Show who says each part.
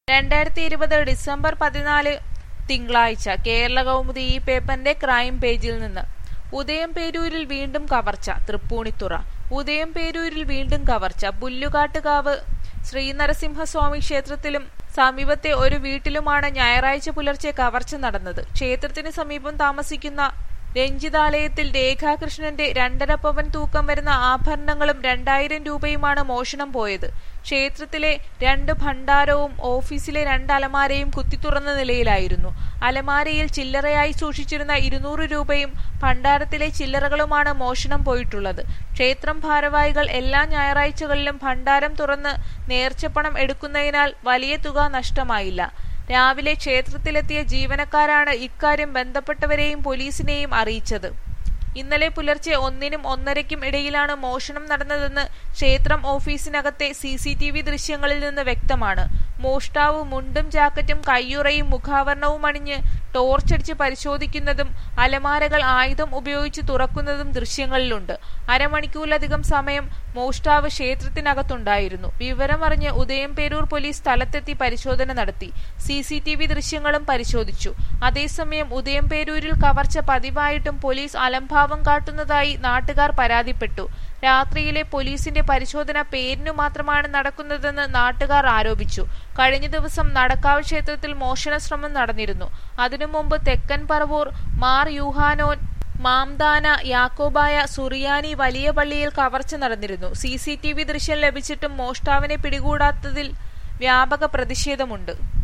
Speaker 1: രണ്ടായിരത്തി ഇരുപത് ഡിസംബർ പതിനാല് തിങ്കളാഴ്ച കേരള കൗമുദി ഈ പേപ്പറിന്റെ ക്രൈം പേജിൽ നിന്ന് ഉദയം പേരൂരിൽ വീണ്ടും കവർച്ച തൃപ്പൂണിത്തുറ ഉദയം പേരൂരിൽ വീണ്ടും കവർച്ച പുല്ലുകാട്ടുകാവ് ശ്രീനരസിംഹസ്വാമി ക്ഷേത്രത്തിലും സമീപത്തെ ഒരു വീട്ടിലുമാണ് ഞായറാഴ്ച പുലർച്ചെ കവർച്ച നടന്നത് ക്ഷേത്രത്തിന് സമീപം താമസിക്കുന്ന രഞ്ജിതാലയത്തിൽ രേഖാകൃഷ്ണന്റെ രണ്ടര പവൻ തൂക്കം വരുന്ന ആഭരണങ്ങളും രണ്ടായിരം രൂപയുമാണ് മോഷണം പോയത് ക്ഷേത്രത്തിലെ രണ്ട് ഭണ്ഡാരവും ഓഫീസിലെ രണ്ട് അലമാരയും കുത്തിത്തുറന്ന നിലയിലായിരുന്നു അലമാരയിൽ ചില്ലറയായി സൂക്ഷിച്ചിരുന്ന ഇരുന്നൂറ് രൂപയും ഭണ്ഡാരത്തിലെ ചില്ലറകളുമാണ് മോഷണം പോയിട്ടുള്ളത് ക്ഷേത്രം ഭാരവാഹികൾ എല്ലാ ഞായറാഴ്ചകളിലും ഭണ്ഡാരം തുറന്ന് നേർച്ചപ്പണം എടുക്കുന്നതിനാൽ വലിയ തുക നഷ്ടമായില്ല രാവിലെ ക്ഷേത്രത്തിലെത്തിയ ജീവനക്കാരാണ് ഇക്കാര്യം ബന്ധപ്പെട്ടവരെയും പോലീസിനെയും അറിയിച്ചത് ഇന്നലെ പുലർച്ചെ ഒന്നിനും ഒന്നരയ്ക്കും ഇടയിലാണ് മോഷണം നടന്നതെന്ന് ക്ഷേത്രം ഓഫീസിനകത്തെ സി സി ടി വി ദൃശ്യങ്ങളിൽ നിന്ന് വ്യക്തമാണ് മോഷ്ടാവ് മുണ്ടും ജാക്കറ്റും കയ്യുറയും മുഖാവരണവും അണിഞ്ഞ് ടോർച്ചടിച്ച് പരിശോധിക്കുന്നതും അലമാരകൾ ആയുധം ഉപയോഗിച്ച് തുറക്കുന്നതും ദൃശ്യങ്ങളിലുണ്ട് അരമണിക്കൂറിലധികം സമയം മോഷ്ടാവ് ക്ഷേത്രത്തിനകത്തുണ്ടായിരുന്നു വിവരമറിഞ്ഞ് ഉദയംപേരൂർ പോലീസ് സ്ഥലത്തെത്തി പരിശോധന നടത്തി സി സി ടി വി ദൃശ്യങ്ങളും പരിശോധിച്ചു അതേസമയം ഉദയംപേരൂരിൽ കവർച്ച പതിവായിട്ടും പോലീസ് അലംഭാവം കാട്ടുന്നതായി നാട്ടുകാർ പരാതിപ്പെട്ടു രാത്രിയിലെ പോലീസിന്റെ പരിശോധന പേരിനു മാത്രമാണ് നടക്കുന്നതെന്ന് നാട്ടുകാർ ആരോപിച്ചു കഴിഞ്ഞ ദിവസം നടക്കാവ് ക്ഷേത്രത്തിൽ മോഷണ ശ്രമം നടന്നിരുന്നു അതിനു മുമ്പ് തെക്കൻ പറവൂർ മാർ യൂഹാനോൻ മാംദാന യാക്കോബായ സുറിയാനി വലിയ പള്ളിയിൽ കവർച്ച നടന്നിരുന്നു സി സി ടി വി ദൃശ്യം ലഭിച്ചിട്ടും മോഷ്ടാവിനെ പിടികൂടാത്തതിൽ വ്യാപക പ്രതിഷേധമുണ്ട്